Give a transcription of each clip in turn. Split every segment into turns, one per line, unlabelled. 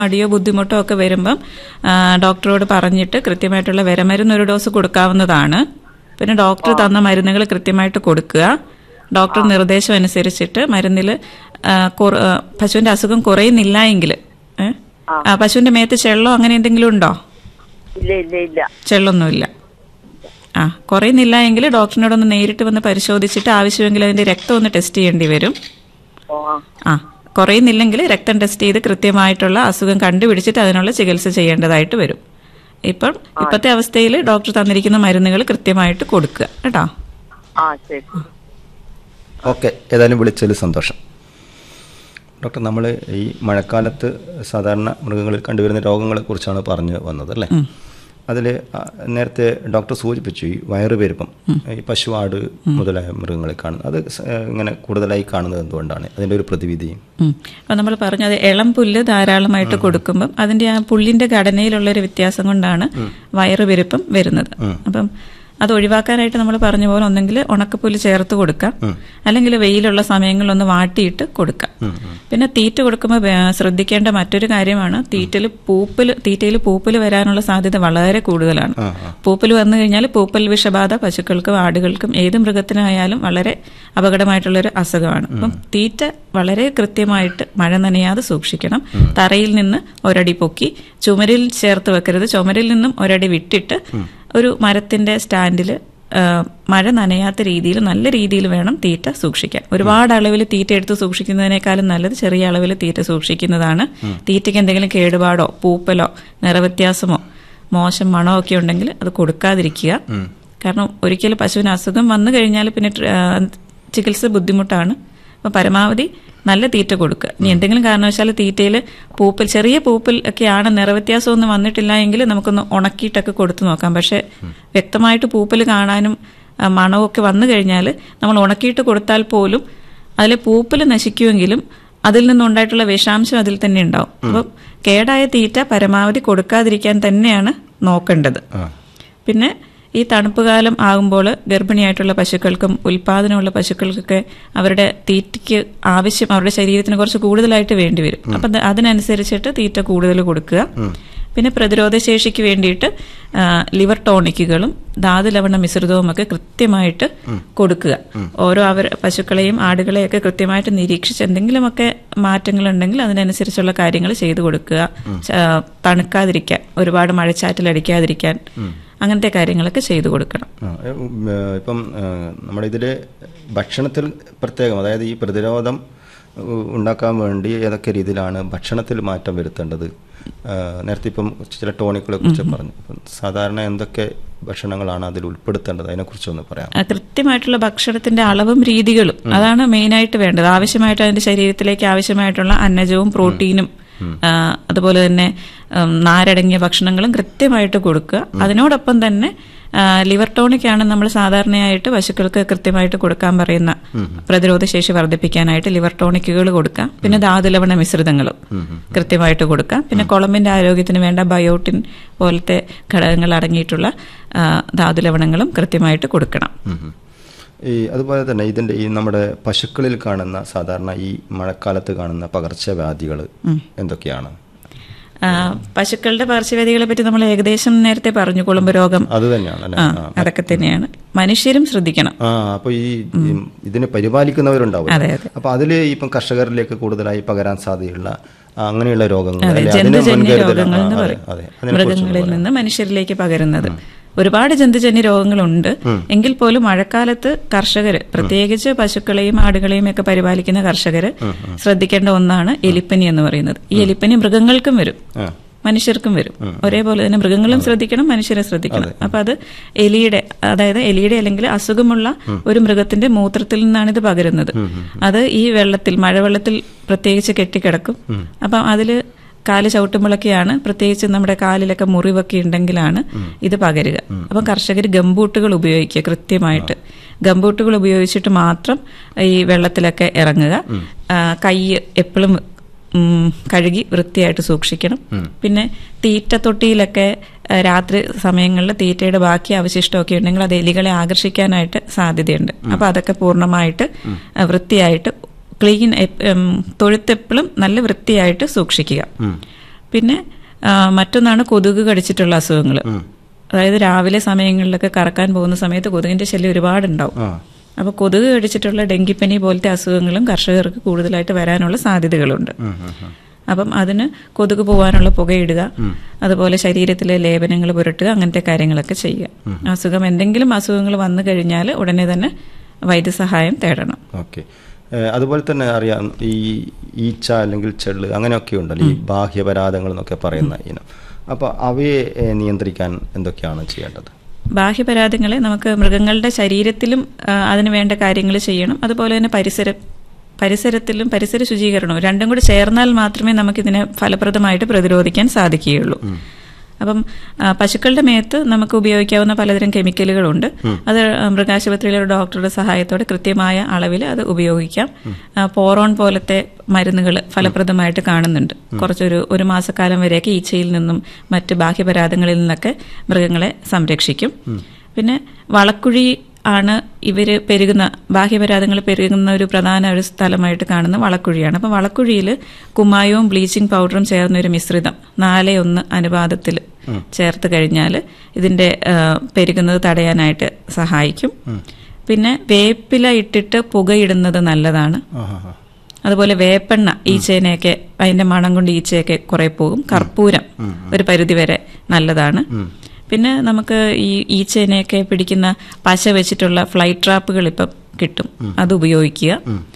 മടിയോ ബുദ്ധിമുട്ടോ ഒക്കെ വരുമ്പം ആ, ഡോക്ടറോട് പറഞ്ഞിട്ട് കൃത്യമായിട്ടുള്ള വിരമരുന്ന് ഒരു ഡോസ് കൊടുക്കാവുന്നതാണ് പിന്നെ ഡോക്ടർ തന്ന മരുന്നുകൾ കൃത്യമായിട്ട് കൊടുക്കുക ഡോക്ടർ നിർദ്ദേശം അനുസരിച്ചിട്ട് മരുന്നിൽ പശുവിന്റെ അസുഖം കുറയുന്നില്ല എങ്കിൽ പശുവിന്റെ മേത്ത് ചെള്ളോ അങ്ങനെ എന്തെങ്കിലും ഉണ്ടോ
ഇല്ല ഇല്ല ഇല്ല
ചെള്ളൊന്നുമില്ല ആ കുറയുന്നില്ല എങ്കിൽ ഡോക്ടറിനോടൊന്ന് നേരിട്ട് വന്ന് പരിശോധിച്ചിട്ട് ആവശ്യമെങ്കിൽ അതിന്റെ രക്തം ഒന്ന് ടെസ്റ്റ് ചെയ്യേണ്ടി വരും
ഓ ആ
ആ കുറയുന്നില്ലെങ്കിൽ രക്തം ടെസ്റ്റ് ചെയ്ത് കൃത്യമായിട്ടുള്ള അസുഖം കണ്ടുപിടിച്ചിട്ട് അതിനുള്ള ചികിത്സ ചെയ്യേണ്ടതായിട്ട് വരും ഇപ്പം ഇപ്പോഴത്തെ അവസ്ഥയിൽ ഡോക്ടർ തന്നിരിക്കുന്ന മരുന്നുകൾ കൃത്യമായിട്ട് കൊടുക്കുക കേട്ടോ
ആ ശരി
ഓക്കെ ഏതായാലും വിളിച്ചതിൽ സന്തോഷം ഡോക്ടർ നമ്മൾ ഈ മഴക്കാലത്ത് സാധാരണ മൃഗങ്ങളിൽ കണ്ടുവരുന്ന രോഗങ്ങളെ കുറിച്ചാണ് പറഞ്ഞു വന്നത് അല്ലേ അതിൽ നേരത്തെ ഡോക്ടർ സൂചിപ്പിച്ചു ഈ വയറുപെരുപ്പം ഈ പശു ആട് മുതലായ മൃഗങ്ങളെ കാണുന്നത് അത് സ- ഏഹ് ഇങ്ങനെ കൂടുതലായി കാണുന്നത് എന്തുകൊണ്ടാണ് അതിൻ്റെ ഒരു പ്രതിവിധിയും
ഉം. അപ്പൊ നമ്മൾ പറഞ്ഞത് ഇളം പുല്ല് ധാരാളമായിട്ട് കൊടുക്കുമ്പം അതിന്റെ ആ പുല്ലിന്റെ ഘടനയിലുള്ള ഒരു വ്യത്യാസം കൊണ്ടാണ് വയറുപെരുപ്പം വരുന്നത് അപ്പം അത് ഒഴിവാക്കാനായിട്ട് നമ്മൾ പറഞ്ഞ പോലെ ഒന്നെങ്കിൽ ഉണക്കപ്പുല്ല് ചേർത്ത് കൊടുക്കാം അല്ലെങ്കിൽ വെയിലുള്ള സമയങ്ങളിൽ ഒന്ന് വാട്ടിയിട്ട് കൊടുക്കാം പിന്നെ തീറ്റ കൊടുക്കുമ്പോൾ വേ- ശ്രദ്ധിക്കേണ്ട മറ്റൊരു കാര്യമാണ് തീറ്റയിൽ പൂപ്പൽ തീറ്റയിൽ പൂപ്പൽ വരാനുള്ള സാധ്യത വളരെ കൂടുതലാണ് പൂപ്പൽ വന്നു കഴിഞ്ഞാൽ പൂപ്പൽ വിഷബാധ പശുക്കൾക്കും ആടുകൾക്കും ഏത് മൃഗത്തിനായാലും വളരെ അപകടമായിട്ടുള്ള ഒരു അസുഖമാണ് അപ്പം തീറ്റ വളരെ കൃത്യമായിട്ട് മഴ നനയാതെ സൂക്ഷിക്കണം തറയിൽ നിന്ന് ഒരടി പൊക്കി ചുമരിൽ ചേർത്ത് വെക്കരുത് ചുമരിൽ നിന്നും ഒരടി വിട്ടിട്ട് ഒരു മരത്തിന്റെ സ്റ്റാൻഡിൽ മഴ നനയാത്ത രീതിയിൽ നല്ല രീതിയിൽ വേണം തീറ്റ സൂക്ഷിക്കാൻ ഒരുപാട് അളവിൽ തീറ്റ എടുത്ത് സൂക്ഷിക്കുന്നതിനേക്കാളും നല്ലത് ചെറിയ അളവിൽ തീറ്റ സൂക്ഷിക്കുന്നതാണ് തീറ്റയ്ക്ക് എന്തെങ്കിലും കേടുപാടോ പൂപ്പലോ നിറവ്യത്യാസമോ മോശം മണമോ ഒക്കെ ഉണ്ടെങ്കിൽ അത് കൊടുക്കാതിരിക്കുക കാരണം ഒരിക്കലും പശുവിന് അസുഖം വന്നു കഴിഞ്ഞാൽ പിന്നെ ട്ര- ആ, ചികിത്സ ബുദ്ധിമുട്ടാണ് അപ്പൊ പരമാവധി നല്ല തീറ്റ കൊടുക്കുക ഇനി എന്തെങ്കിലും കാരണവശാൽ തീറ്റയിൽ പൂപ്പൽ ചെറിയ പൂപ്പൽ ഒക്കെയാണ് നിറവ്യത്യാസം ഒന്നും വന്നിട്ടില്ല എങ്കിൽ നമുക്കൊന്ന് ഉണക്കിയിട്ടൊക്കെ കൊടുത്തു നോക്കാം പക്ഷെ വ്യക്തമായിട്ട് പൂപ്പൽ കാണാനും ആ, മണമൊക്കെ വന്നു കഴിഞ്ഞാൽ നമ്മൾ ഉണക്കിയിട്ട് കൊടുത്താൽ പോലും അതിലെ പൂപ്പൽ നശിക്കുമെങ്കിലും അതിൽ നിന്നുണ്ടായിട്ടുള്ള വിഷാംശം അതിൽ തന്നെ ഉണ്ടാവും അപ്പം കേടായ തീറ്റ പരമാവധി കൊടുക്കാതിരിക്കാൻ തന്നെയാണ് നോക്കേണ്ടത് പിന്നെ ഈ തണുപ്പ് കാലം ആകുമ്പോൾ ഗർഭിണിയായിട്ടുള്ള പശുക്കൾക്കും ഉൽപാദനമുള്ള പശുക്കൾക്കൊക്കെ അവരുടെ തീറ്റയ്ക്ക് ആവശ്യം അവരുടെ ശരീരത്തിന് കുറച്ച് കൂടുതലായിട്ട് വേണ്ടി വരും അപ്പം അത് അതിനനുസരിച്ചിട്ട് തീറ്റ കൂടുതൽ കൊടുക്കുക പിന്നെ പ്രതിരോധ ശേഷിക്ക് വേണ്ടിയിട്ട് ആ, ലിവർ ടോണിക്കുകളും ധാതു ലവണ മിശ്രിതവും ഒക്കെ കൃത്യമായിട്ട് കൊടുക്കുക ഓരോ അവർ പശുക്കളെയും ആടുകളെയൊക്കെ കൃത്യമായിട്ട് നിരീക്ഷിച്ച് എന്തെങ്കിലുമൊക്കെ മാറ്റങ്ങൾ ഉണ്ടെങ്കിൽ അതിനനുസരിച്ചുള്ള കാര്യങ്ങൾ ചെയ്തു കൊടുക്കുക ച- തണുക്കാതിരിക്കാൻ ഒരുപാട് മഴച്ചാറ്റിലടിക്കാതിരിക്കാൻ അങ്ങനത്തെ കാര്യങ്ങളൊക്കെ ചെയ്തു കൊടുക്കണം
ആ, ഏ, ഉം, ഏ, ഇപ്പം ഏ, നമ്മുടെ ഇതിൽ ഭക്ഷണത്തിൽ പ്രത്യേകം അതായത് ഈ പ്രതിരോധം ഉ, ഉണ്ടാക്കാൻ വേണ്ടി ഏതൊക്കെ രീതിയിലാണ് ഭക്ഷണത്തിൽ മാറ്റം വരുത്തേണ്ടത് ആ, നേരത്തെ ഇപ്പം ചില ടോണിക്കുകളെ കുറിച്ച് പറഞ്ഞു അപ്പം സാധാരണ എന്തൊക്കെ ഭക്ഷണങ്ങളാണ് അതിൽ ഉൾപ്പെടുത്തേണ്ടത് അതിനെക്കുറിച്ചൊന്ന് പറയാം
ആ, കൃത്യമായിട്ടുള്ള ഭക്ഷണത്തിന്റെ അളവും രീതികളും അതാണ് മെയിനായിട്ട് വേണ്ടത് ആവശ്യമായിട്ട് അതിന്റെ ശരീരത്തിലേക്ക് ആവശ്യമായിട്ടുള്ള അന്നജവും പ്രോട്ടീനും ആ, അതുപോലെ തന്നെ ഉം, നാരടങ്ങിയ ഭക്ഷണങ്ങളും കൃത്യമായിട്ട് കൊടുക്കുക അതിനോടൊപ്പം തന്നെ ആ, ലിവർ ടോണിക് ആണ് നമ്മൾ സാധാരണയായിട്ട് പശുക്കൾക്ക് കൃത്യമായിട്ട് കൊടുക്കാൻ പറയുന്ന പ്രതിരോധ ശേഷി വർദ്ധിപ്പിക്കാനായിട്ട് ലിവർ ടോണിക്കുകൾ കൊടുക്കാം പിന്നെ ധാതുലവണ മിശ്രിതങ്ങളും കൃത്യമായിട്ട് കൊടുക്കാം പിന്നെ കുളമ്പിന്റെ ആരോഗ്യത്തിന് വേണ്ട ബയോട്ടിൻ പോലത്തെ ഘടകങ്ങൾ അടങ്ങിയിട്ടുള്ള ആ, ധാതുലവണങ്ങളും കൃത്യമായിട്ട് കൊടുക്കണം
ഉം ഉം. ഈ അതുപോലെ തന്നെ ഇതിൻ്റെ ഈ നമ്മുടെ പശുക്കളിൽ കാണുന്ന സാധാരണ ഈ മഴക്കാലത്ത് കാണുന്ന പകർച്ചവ്യാധികൾ എന്തൊക്കെയാണ്
ആ, പശുക്കളുടെ പാർശ്വവേദികളെ പറ്റി നമ്മൾ ഏകദേശം നേരത്തെ പറഞ്ഞു കുളമ്പ് രോഗം
അത് തന്നെയാണ് അല്ലേ
ആ
ആ.
അതൊക്കെ തന്നെയാണ് മനുഷ്യരും ശ്രദ്ധിക്കണം
ആ അപ്പൊ ഈ ഈ ഇതിനെ പരിപാലിക്കുന്നവരുണ്ടാവും
അതെ, അതെ.
അപ്പൊ അതില് ഇപ്പം കർഷകരിലേക്ക് കൂടുതലായി പകരാൻ സാധ്യതയുള്ള ആ, അങ്ങനെയുള്ള രോഗങ്ങൾ
അതെ
അല്ലേ? അതിന്
ജന്തുജന്യ
മുൻകരുതൽ-
രോഗങ്ങൾ
ആ,
എന്ന്
അതെ,
പറയും
അതെ. അതിനെക്കുറിച്ചൊന്ന്
മൃഗങ്ങളിൽ
പറയാം.
നിന്ന് മനുഷ്യരിലേക്ക് പകരുന്നത് ഒരുപാട് ജന്തുജന്യ രോഗങ്ങളുണ്ട് എങ്കിൽ പോലും മഴക്കാലത്ത് കർഷകർ പ്രത്യേകിച്ച് പശുക്കളെയും ആടുകളെയും ഒക്കെ പരിപാലിക്കുന്ന കർഷകർ ശ്രദ്ധിക്കേണ്ട ഒന്നാണ് എലിപ്പനി എന്ന് പറയുന്നത് ഈ എലിപ്പനി മൃഗങ്ങൾക്കും വരും
ആ.
മനുഷ്യർക്കും വരും ഒരേപോലെ തന്നെ മൃഗങ്ങളും ശ്രദ്ധിക്കണം മനുഷ്യരെ ശ്രദ്ധിക്കണം അപ്പൊ അത് എലിയുടെ അതായത് എലിയുടെ അല്ലെങ്കിൽ അസുഖമുള്ള ഒരു മൃഗത്തിന്റെ മൂത്രത്തിൽ നിന്നാണ് ഇത് പകരുന്നത് അത് ഈ വെള്ളത്തിൽ മഴവെള്ളത്തിൽ പ്രത്യേകിച്ച് കെട്ടിക്കിടക്കും അപ്പം അതില് കാല് ചവിട്ടുമ്പോഴൊക്കെയാണ് പ്രത്യേകിച്ച് നമ്മുടെ കാലിലൊക്കെ മുറിവൊക്കെ ഉണ്ടെങ്കിലാണ് ഇത് പകരുക അപ്പം കർഷകർ ഗംബൂട്ടുകൾ ഉപയോഗിക്കുക കൃത്യമായിട്ട് ഗംബൂട്ടുകൾ ഉപയോഗിച്ചിട്ട് മാത്രം ഈ വെള്ളത്തിലൊക്കെ ഇറങ്ങുക ആ, കൈ എപ്പോഴും ഉം, കഴുകി വൃത്തിയായിട്ട് സൂക്ഷിക്കണം പിന്നെ തീറ്റ തൊട്ടിയിലൊക്കെ ആ, രാത്രി സമയങ്ങളിൽ തീറ്റയുടെ ബാക്കി അവശിഷ്ടമൊക്കെ ഉണ്ടെങ്കിൽ അത് എലികളെ ആകർഷിക്കാനായിട്ട് സാധ്യതയുണ്ട് അപ്പൊ അതൊക്കെ പൂർണ്ണമായിട്ട് ആ, വൃത്തിയായിട്ട് ക്ലീൻ തൊഴുത്തെപ്പോഴും നല്ല വൃത്തിയായിട്ട് സൂക്ഷിക്കുക പിന്നെ ആ, മറ്റൊന്നാണ് കൊതുക് കടിച്ചിട്ടുള്ള അസുഖങ്ങൾ അതായത് രാവിലെ സമയങ്ങളിലൊക്കെ കറക്കാൻ പോകുന്ന സമയത്ത് കൊതുകിന്റെ ശല്യം ഒരുപാടുണ്ടാവും
ആ
അപ്പോൾ കൊതുക് കടിച്ചിട്ടുള്ള ഡെങ്കിപ്പനി പോലത്തെ അസുഖങ്ങളും കർഷകർക്ക് കൂടുതലായിട്ട് വരാനുള്ള സാധ്യതകളുണ്ട്
ഉം, ഉം, ഉം.
അപ്പം അതിന് കൊതുക് പോകാനുള്ള പുകയിടുക അതുപോലെ ശരീരത്തിലെ ലേപനങ്ങൾ പുരട്ടുക അങ്ങനത്തെ കാര്യങ്ങളൊക്കെ ചെയ്യുക അസുഖം എന്തെങ്കിലും അസുഖങ്ങൾ വന്നു കഴിഞ്ഞാൽ ഉടനെ തന്നെ വൈദ്യസഹായം തേടണം
ഓക്കെ ഏഹ് അതുപോലെ തന്നെ അറിയാം ഈ ഈച്ച അല്ലെങ്കിൽ ചെള്ള് അങ്ങനെയൊക്കെ ഉണ്ടല്ലോ ഈ ബാഹ്യപരാധങ്ങൾ എന്നൊക്കെ പറയുന്ന ഇനം അപ്പോൾ അവയെ ഏഹ് നിയന്ത്രിക്കാൻ എന്തൊക്കെയാണ് ചെയ്യേണ്ടത്
ബാഹ്യപരാധങ്ങളെ നമുക്ക് മൃഗങ്ങളുടെ ശരീരത്തിലും ആ, അതിന് വേണ്ട കാര്യങ്ങൾ ചെയ്യണം അതുപോലെ തന്നെ പരിസരം പരിസരത്തിലും പരിസര ശുചീകരണവും രണ്ടും കൂടി ചേർന്നാൽ മാത്രമേ നമുക്കിതിനെ ഫലപ്രദമായിട്ട് പ്രതിരോധിക്കാൻ സാധിക്കുകയുള്ളൂ അപ്പം ആ, പശുക്കളുടെ മേത്ത് നമുക്ക് ഉപയോഗിക്കാവുന്ന പലതരം കെമിക്കലുകളുണ്ട് അത് മൃഗാശുപത്രിയിലെ ഒരു ഡോക്ടറുടെ സഹായത്തോടെ കൃത്യമായ അളവിൽ അത് ഉപയോഗിക്കാം ആ, പോറോൺ പോലത്തെ മരുന്നുകൾ ഫലപ്രദമായിട്ട് കാണുന്നുണ്ട് കുറച്ചൊരു ഒരു മാസക്കാലം വരെയൊക്കെ ഈച്ചയിൽ നിന്നും മറ്റ് ബാഹ്യപരാധങ്ങളിൽ നിന്നൊക്കെ മൃഗങ്ങളെ സംരക്ഷിക്കും പിന്നെ വളക്കുഴി ആണ് ഇവര് പെരുകുന്ന ബാഹ്യപരാധങ്ങൾ പെരുകുന്ന ഒരു പ്രധാന ഒരു സ്ഥലമായിട്ട് കാണുന്ന വളക്കുഴിയാണ് അപ്പം വളക്കുഴിയിൽ കുമ്മായവും ബ്ലീച്ചിങ് പൗഡറും ചേർന്ന ഒരു മിശ്രിതം നാല് ഒന്ന് അനുപാതത്തിൽ ചേർത്ത് കഴിഞ്ഞാൽ ഇതിന്റെ ആ, പെരുകുന്നത് തടയാനായിട്ട് സഹായിക്കും പിന്നെ വേപ്പില ഇട്ടിട്ട് പുകയിടുന്നത് നല്ലതാണ്
ആഹാ, ആ.
അതുപോലെ വേപ്പെണ്ണ ഈച്ചേനെയൊക്കെ അതിന്റെ മണം കൊണ്ട് ഈച്ചയൊക്കെ കുറെ പോകും കർപ്പൂരം ഒരു പരിധിവരെ നല്ലതാണ് പിന്നെ നമുക്ക് ഈ ഈച്ചേനെയൊക്കെ പിടിക്കുന്ന പശ വെച്ചിട്ടുള്ള ഫ്ലൈ ട്രാപ്പുകൾ ഇപ്പം കിട്ടും അത് ഉപയോഗിക്കുക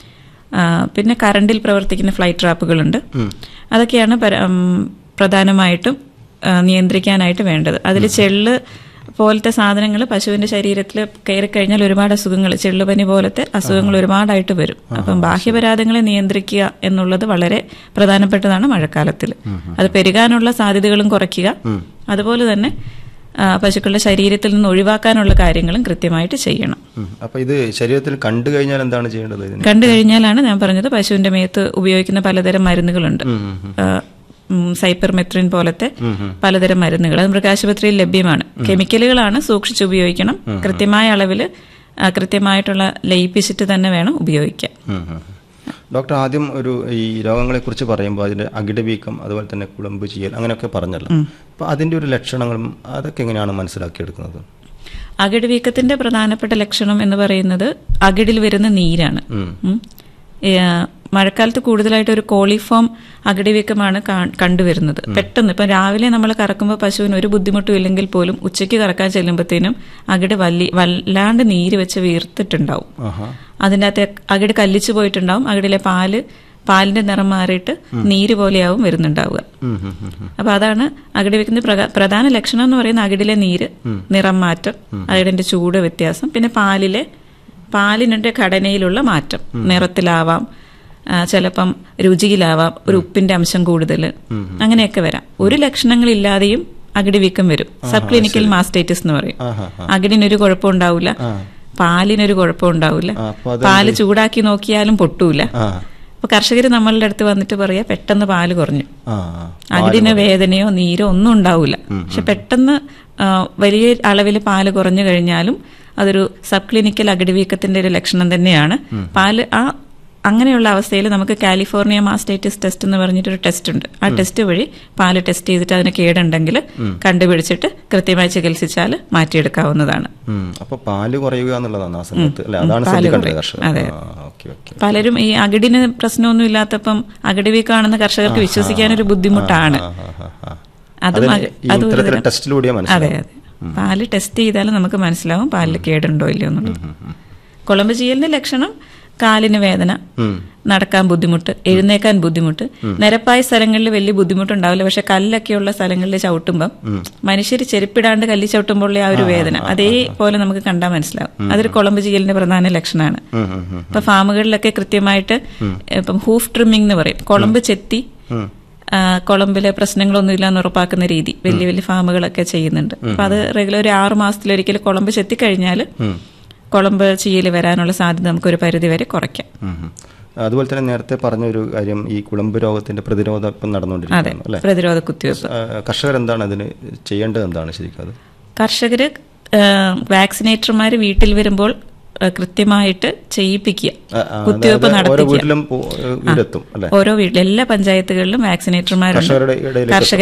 ആ, പിന്നെ കറണ്ടിൽ പ്രവർത്തിക്കുന്ന ഫ്ലൈ ട്രാപ്പുകളുണ്ട് അതൊക്കെയാണ് പര- ഉം, പ്രധാനമായിട്ടും ആ, നിയന്ത്രിക്കാനായിട്ട് വേണ്ടത് അതിൽ ചെള്ള് പോലത്തെ സാധനങ്ങൾ പശുവിന്റെ ശരീരത്തിൽ കയറി കഴിഞ്ഞാൽ ഒരുപാട് അസുഖങ്ങൾ ചെള്ളുപനി പോലത്തെ അസുഖങ്ങൾ ഒരുപാടായിട്ട് വരും അപ്പം ബാഹ്യപരാധങ്ങളെ നിയന്ത്രിക്കുക എന്നുള്ളത് വളരെ പ്രധാനപ്പെട്ടതാണ് മഴക്കാലത്തിൽ അത് പെരുകാനുള്ള സാധ്യതകളും കുറയ്ക്കുക അതുപോലെ തന്നെ ആ, പശുക്കളുടെ ശരീരത്തിൽ നിന്ന് ഒഴിവാക്കാനുള്ള കാര്യങ്ങളും കൃത്യമായിട്ട് ചെയ്യണം
ഉം. അപ്പോൾ ഇത് ശരീരത്തിൽ കണ്ടു കഴിഞ്ഞാൽ എന്താണ് ചെയ്യേണ്ടത് ഇതിന്
കണ്ടു കഴിഞ്ഞാലാണ് ഞാൻ പറഞ്ഞത് പശുവിന്റെ മേത്ത് ഉപയോഗിക്കുന്ന പലതരം മരുന്നുകളുണ്ട് ആ, ഉം, സൈപ്പർമെത്രിൻ പോലത്തെ പലതരം മരുന്നുകൾ അത് മൃഗാശുപത്രിയിൽ ലഭ്യമാണ് കെമിക്കലുകളാണ് സൂക്ഷിച്ച് ഉപയോഗിക്കണം കൃത്യമായ അളവിൽ കൃത്യമായിട്ടുള്ള ലയിപ്പിച്ചിട്ട് തന്നെ വേണം ഉപയോഗിക്കാൻ
ഉം, ഉം. ഡോക്ടർ ആദ്യം ഒരു ഈ രോഗങ്ങളെക്കുറിച്ച് പറയുമ്പോൾ അതിൻ്റെ അകിടവീക്കം അതുപോലെ തന്നെ കുളമ്പ് ചെയ്യൽ അങ്ങനെയൊക്കെ പറഞ്ഞല്ലോ അപ്പോൾ അതിൻ്റെ ഒരു ലക്ഷണങ്ങളും അതൊക്കെ എങ്ങനെയാണ് മനസ്സിലാക്കിയെടുക്കുന്നത്
അകിട് വീക്കത്തിന്റെ പ്രധാനപ്പെട്ട ലക്ഷണം എന്ന് പറയുന്നത് അകിടിൽ വരുന്ന നീരാണ് ഉം. ഏ, മഴക്കാലത്ത് കൂടുതലായിട്ട് ഒരു കോളിഫോം അകിട് വീക്കമാണ് കാ- കണ്ടുവരുന്നത് പെട്ടെന്ന് ഇപ്പം രാവിലെ നമ്മൾ കറക്കുമ്പോൾ പശുവിന് ഒരു ബുദ്ധിമുട്ടും ഇല്ലെങ്കിൽ പോലും ഉച്ചയ്ക്ക് കറക്കാൻ ചെല്ലുമ്പോഴത്തേനും അകിട് വല്ലി വല്ലാണ്ട് നീര് വെച്ച് വീർത്തിട്ടുണ്ടാവും
ആഹാ
അതിൻ്റെ അകത്ത് അകിട് കല്ലിച്ചു പോയിട്ടുണ്ടാവും അകിടിലെ പാല് പാലിന്റെ നിറം മാറിയിട്ട് നീര് പോലെയാവും വരുന്നുണ്ടാവുക
ഉം, ഉം, ഉം, ഉം.
അപ്പൊ അതാണ് അകിട് വെക്കുന്ന പ്രക- പ്രധാന ലക്ഷണം എന്ന് പറയുന്ന അകിടിലെ നീര് നിറം മാറ്റം അകിടിന്റെ ചൂട് വ്യത്യാസം പിന്നെ പാലിലെ പാലിന്റെ ഘടനയിലുള്ള മാറ്റം നിറത്തിലാവാം ആ, ചിലപ്പം രുചിയിലാവാം ഒരു ഉപ്പിന്റെ അംശം കൂടുതൽ അങ്ങനെയൊക്കെ വരാം ഒരു ലക്ഷണങ്ങളില്ലാതെയും അകിടി വീക്കം വരും സബ് ക്ലിനിക്കൽ മാസ്റ്റൈറ്റിസ് എന്ന് പറയും
ആഹാ,
അകിടിനൊരു കുഴപ്പം ഉണ്ടാവില്ല
ആ.
പാലിനൊരു കുഴപ്പം ഉണ്ടാവില്ല
ആ, അപ്പൊ അത്
പാല് ചൂടാക്കി നോക്കിയാലും പൊട്ടൂല
ആ
അപ്പൊ കർഷകർ നമ്മളുടെ അടുത്ത് വന്നിട്ട് പറയാ പെട്ടെന്ന് പാല് കുറഞ്ഞു
ആ
അകിടിന് വേദനയോ നീരോ ഒന്നും ഉണ്ടാവില്ല പക്ഷെ പെട്ടെന്ന് ആ, വലിയ അളവിൽ പാല് കുറഞ്ഞു കഴിഞ്ഞാലും അതൊരു സബ് ക്ലിനിക്കൽ അകിടി വീക്കത്തിന്റെ ഒരു ലക്ഷണം തന്നെയാണ് പാല് ആ അങ്ങനെയുള്ള അവസ്ഥയിൽ നമുക്ക് കാലിഫോർണിയ മാസ്റ്റൈറ്റിസ് ടെസ്റ്റ് എന്ന് പറഞ്ഞിട്ടൊരു ടെസ്റ്റ് ഉണ്ട് ആ ടെസ്റ്റ് വഴി പാല് ടെസ്റ്റ് ചെയ്തിട്ട് അതിന് കേടുണ്ടെങ്കിൽ കണ്ടുപിടിച്ചിട്ട് കൃത്യമായി ചികിത്സിച്ചാൽ മാറ്റിയെടുക്കാവുന്നതാണ്
ഉം. അപ്പൊ പാല് കുറയുക എന്നുള്ളതാണ് ആ സമയത്ത് അല്ലെ അതാണ്
പാല്
ശ്രദ്ധിക്കേണ്ടത്
കുറയും.
കർഷകർ
അതെ.
ഓക്കെ ഓക്കെ
പലരും ഈ അകിടിന് പ്രശ്നമൊന്നും ഇല്ലാത്തപ്പം അകിടി വീക്കാണെന്ന് കർഷകർക്ക് വിശ്വസിക്കാനൊരു ബുദ്ധിമുട്ടാണ്
ആ, ആ, ആ, ആ.
അതും
അതിന്
അക-
ഈ
അതും ഒരു
ഇത്തരത്തിലുള്ള
തരം-
ടെസ്റ്റിലൂടെ
അതെ
മനസ്സിലാവും
അതെ പാല് ടെസ്റ്റ് ചെയ്താൽ നമുക്ക് മനസ്സിലാവും പാലിൽ കേടുണ്ടോ ഇല്ലയോ എന്നുള്ളത് കുളമ്പ് ചെയ്യലിന്റെ ലക്ഷണം കാലിന് വേദന
ഉം.
നടക്കാൻ ബുദ്ധിമുട്ട് എഴുന്നേക്കാൻ ബുദ്ധിമുട്ട് നിരപ്പായ സ്ഥലങ്ങളിൽ വലിയ ബുദ്ധിമുട്ടുണ്ടാവില്ല പക്ഷെ കല്ലൊക്കെയുള്ള സ്ഥലങ്ങളിൽ ചവിട്ടുമ്പം മനുഷ്യർ ചെരുപ്പിടാണ്ട് കല്ലി ചവിട്ടുമ്പോൾ ആ ഒരു വേദന അതേപോലെ നമുക്ക് കണ്ടാൽ മനസ്സിലാവും അതൊരു കുളമ്പ് ചെയ്യലിന്റെ പ്രധാന ലക്ഷണമാണ്
ഉം, ഉം, ഉം.
ഇപ്പൊ ഫാമുകളിലൊക്കെ കൃത്യമായിട്ട് ഇപ്പം ഹൂഫ് ട്രിമ്മിംഗ് എന്ന് പറയും കുളമ്പ് ചെത്തി
ഉം.
ആ, കുളമ്പിലെ പ്രശ്നങ്ങളൊന്നും ഇല്ലാന്ന് ഉറപ്പാക്കുന്ന രീതി വലിയ വലിയ ഫാമുകളൊക്കെ ചെയ്യുന്നുണ്ട് അപ്പൊ അത് റെഗുലർ ഒരു ആറു മാസത്തിലൊരിക്കൽ കുളമ്പ് ചെത്തി കഴിഞ്ഞാൽ കുളമ്പ് ചീയൽ വരാനുള്ള സാധ്യത നമുക്ക് ഒരു പരിധി വരെ കുറയ്ക്കാം
ഉം, ഉം. അതുപോലെ തന്നെ നേരത്തെ പറഞ്ഞ ഒരു കാര്യം ഈ കുളമ്പ് രോഗത്തിന്റെ പ്രതിരോധം ഇപ്പം
അതെ
നടന്നുകൊണ്ടിരിക്കുകയാണ് അല്ലെ
പ്രതിരോധ കുത്തിവയ്പ്പ്
കർഷകർ എന്താണ് അതിന് ചെയ്യേണ്ടത് എന്താണ് ശരിക്കും അത്
കർഷകര് വാക്സിനേറ്റർമാർ വീട്ടിൽ വരുമ്പോൾ ഏഹ്, കൃത്യമായിട്ട് ചെയ്യിപ്പിക്കുക
ആ, ആ,
കുത്തിവെപ്പ്
അതായത് ഓരോ
നടത്തിക്കുക
വീട്ടിലും പോ- ഇതെത്തും അല്ലെ
ഓരോ വീട്ടിലും എല്ലാ പഞ്ചായത്തുകളിലും വാക്സിനേറ്റർമാരുണ്ട്
കർഷകരുടെ ഇടയിലേക്ക്
കർഷക